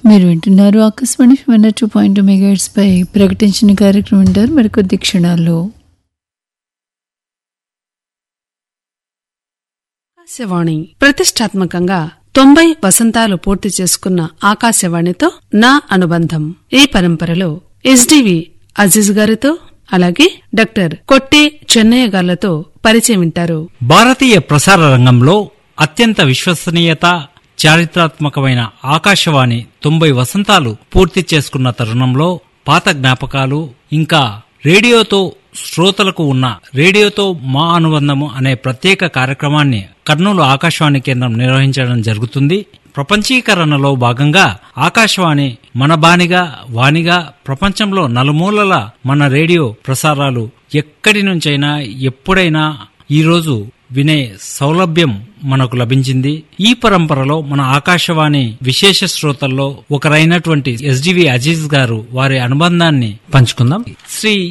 మీరు వింటున్నారు Akashvani one two point megahertz పై ప్రకటించిన కార్యక్రమం వింటారు మరికొద్ది క్షణాల్లో ఆకాశవాణి ప్రతిష్టాత్మకంగా తొంభై వసంతాలు పూర్తి చేసుకున్న ఆకాశవాణితో నా అనుబంధం ఈ పరంపరలో ఎస్డివి అజీజ్ గారితో అలాగే డాక్టర్ కొట్టే చెన్నయ్య గారితో పరిచయం వింటారు భారతీయ ప్రసార రంగంలో అత్యంత విశ్వసనీయత చారిత్రాత్మకమైన ఆకాశవాణి తొంభై వసంతాలు పూర్తి చేసుకున్న తరుణంలో పాత జ్ఞాపకాలు ఇంకా రేడియోతో శ్రోతలకు ఉన్న రేడియోతో మా అనుబంధము అనే ప్రత్యేక కార్యక్రమాన్ని కర్నూలు ఆకాశవాణి కేంద్రం నిర్వహించడం జరుగుతుంది ప్రపంచీకరణలో భాగంగా ఆకాశవాణి మన బానిగా వాణిగా ప్రపంచంలో నలుమూలల మన రేడియో ప్రసారాలు ఎక్కడి నుంచైనా ఎప్పుడైనా ఈరోజు వినే సౌలభ్యం మనకు లభించింది ఈ పరంపరలో మన ఆకాశవాణి విశేష శ్రోతల్లో ఒకరైనటువంటి ఎస్డివి అజీజ్ గారు వారి అనుబంధాన్ని పంచుకుందాం శ్రీ